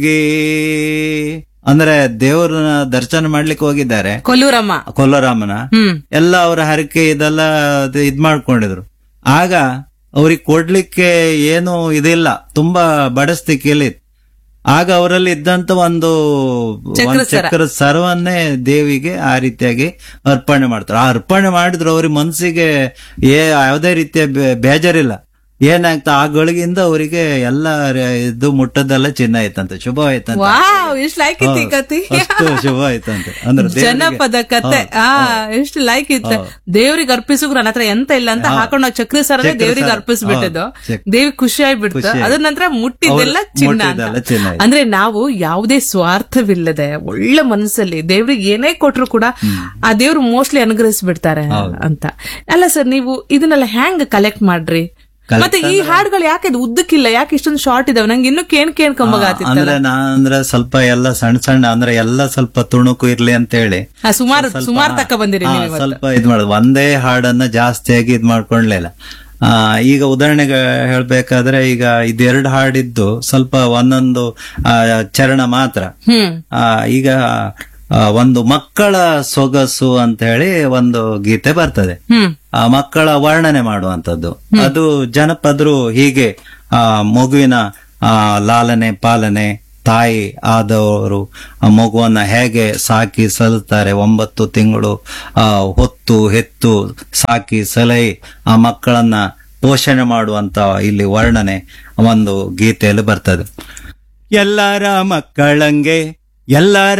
ಅಂದ್ರೆ ದೇವರನ್ನ ದರ್ಶನ ಮಾಡ್ಲಿಕ್ಕೆ ಹೋಗಿದ್ದಾರೆ ಕೊಲ್ಲೂರಮ್ಮ ಕೊಲ್ಲರಾಮನ ಹ್ಮ್ ಎಲ್ಲ ಅವರ ಹರಕೆ ಇದೆಲ್ಲ ಅದು ಇದ್ ಮಾಡ್ಕೊಂಡಿದ್ರು ಆಗ ಅವ್ರಿಗೆ ಕೊಡ್ಲಿಕ್ಕೆ ಏನು ಇದಿಲ್ಲ ತುಂಬಾ ಬಡಸ್ತಿಕೆಯಲ್ಲಿ ಇತ್ತು. ಆಗ ಅವರಲ್ಲಿ ಇದ್ದಂತ ಒಂದು ಚಕ್ರ ಒಂದು ಸರ. ಚಕ್ರದ ಸರ್ವನ್ನೇ ದೇವಿಗೆ ಆ ರೀತಿಯಾಗಿ ಅರ್ಪಣೆ ಮಾಡ್ತಾರೆ ಆ ಅರ್ಪಣೆ ಮಾಡಿದ್ರು ಅವ್ರಿಗೆ ಮನ್ಸಿಗೆ ಏ ಯಾವುದೇ ರೀತಿಯ ಬೇ- ಬೇಜಾರಿಲ್ಲ ಏನಾಗ್ತಾ ಆ ಗಳಿಗಿಂದ ಅವರಿಗೆ ಎಲ್ಲ ರ- ಇದು ಮುಟ್ಟದೆಲ್ಲ ಚಿನ್ನ ಆಯ್ತಂತೆ ಶುಭ ಆಯ್ತಂತೆ ವಾವ್ ಎಷ್ಟು ಲೈಕ್ ಇತ್ತು ಈ ಕತಿ ಅಷ್ಟು ಶುಭ ಆಯ್ತಂತೆ ಅಂದ್ರೆ ದೇವ್ರಿಗೆ- ಜನಪದ ಕತೆ ಆ ಎಷ್ಟು ಲೈಕ್ ಇತ್ತು ದೇವ್ರಿಗೆ ಅರ್ಪಿಸಿದ್ರು ನನ್ನ ಹತ್ರ ಎಂತ ಇಲ್ಲ ಅಂತ ಹಾಕೊಂಡು ನಾವು ಚಕ್ರ ಸರನೇ ಚಕ್ರ ದೇವ್ರಿಗೆ ಸರ. ಅರ್ಪಿಸ್ಬಿಟ್ಟಿದ್ದು ಹೌದು, ಚಕ್- ದೇವಿ ಖುಷಿ ಆಗ್ಬಿಡ್ತು ಖುಷಿ ಆಯ್ತು. ಅದ್ರ ನಂತರ ಮುಟ್ಟಿದ್ದೆಲ್ಲ ಹೌದು, ಚಿನ್ನ ಮುಟ್ಟಿದ್ದೆಲ್ಲ ಅಂತ. ಚಿನ್ನ ಆಯ್ತು. ಅಂದ್ರೆ ನಾವು ಯಾವುದೇ ಸ್ವಾರ್ಥವಿಲ್ಲದೆ ಒಳ್ಳೆ ಮನಸ್ಸಲ್ಲಿ ದೇವ್ರಿಗೆ ಏನೇ ಕೊಟ್ರು ಕೂಡ ಆ ದೇವ್ರು ಮೋಸ್ಟ್ಲಿ ಅನುಗ್ರಹಿಸ್ಬಿಡ್ತಾರೆ ಅಂತ ಅಲ್ಲ ಸರ್ ನೀವು ಇದನ್ನೆಲ್ಲ ಹ್ಯಾಂಗ್ ಕಲೆಕ್ಟ್ ಮಾಡ್ರಿ ಮತ್ತೆ ಈ ಹಾಡುಗಳು ಯಾಕೆ ಇದು ಉದ್ದಕ್ಕಿಲ್ಲ ಯಾಕೆ ಇಷ್ಟೊಂದು ಶಾರ್ಟ್ ಇದಾವೆ ನಂಗೆ ಇನ್ನೂ ಕೇಣ್ ಕೇಳ್ಕೊಂಬಾಗತ್ತಿತ್ತಲ್ಲ ಅಂದ್ರೆ ನಾ ಅಂದ್ರೆ ಸ್ವಲ್ಪ ಎಲ್ಲ ಸಣ್ಣ ಸಣ್ಣ ಅಂದ್ರೆ ಎಲ್ಲ ಸ್ವಲ್ಪ ತುಣುಕು ಇರ್ಲಿ ಅಂತ ಹೇಳಿ ಸುಮಾರು ಸುಮಾರು ತಕ್ಕ ಬಂದಿರಿ ಹಾ, ನೀವು ಇವತ್ತು. ಸ್ವಲ್ಪ ಇದ್ ಮಾಡೋದು ಒಂದೇ ಹಾಡನ್ನ ಜಾಸ್ತಿಯಾಗಿ ಇದ್ ಮಾಡ್ಕೊಂಡ್ಲಿಲ್ಲ ಆ ಈಗ ಉದಾಹರಣೆಗೆ ಹೇಳ್ಬೇಕಾದ್ರೆ ಈಗ ಇದೆರಡು ಹಾಡಿದ್ದು ಸ್ವಲ್ಪ ಒಂದೊಂದು ಆ, ಚರಣ ಮಾತ್ರ ಹ್ಮ್ ಆ ಈಗ ಆ, ಒಂದು ಮಕ್ಕಳ ಸೊಗಸು ಅಂತ ಹೇಳಿ ಒಂದು ಗೀತೆ ಬರ್ತದೆ ಹ್ಮ್ ಆ ಮಕ್ಕಳ ವರ್ಣನೆ ಮಾಡುವಂತದ್ದು ಅದು ಜನಪದರು ಹೀಗೆ ಆ ಮಗುವಿನ ಆ ಲಾಲನೆ ಪಾಲನೆ ತಾಯಿ ಆದವರು ಆ ಮಗುವನ್ನ ಹೇಗೆ ಸಾಕಿ ಸಲುತ್ತಾರೆ ಒಂಬತ್ತು ತಿಂಗಳು ಆ ಹೊತ್ತು ಹೆತ್ತು ಸಾಕಿ ಸಲಹೆ ಆ ಮಕ್ಕಳನ್ನ ಪೋಷಣೆ ಮಾಡುವಂತ ಇಲ್ಲಿ ವರ್ಣನೆ ಒಂದು ಗೀತೆಯಲ್ಲಿ ಬರ್ತದೆ ಎಲ್ಲರ ಮಕ್ಕಳಂಗೆ ಎಲ್ಲರ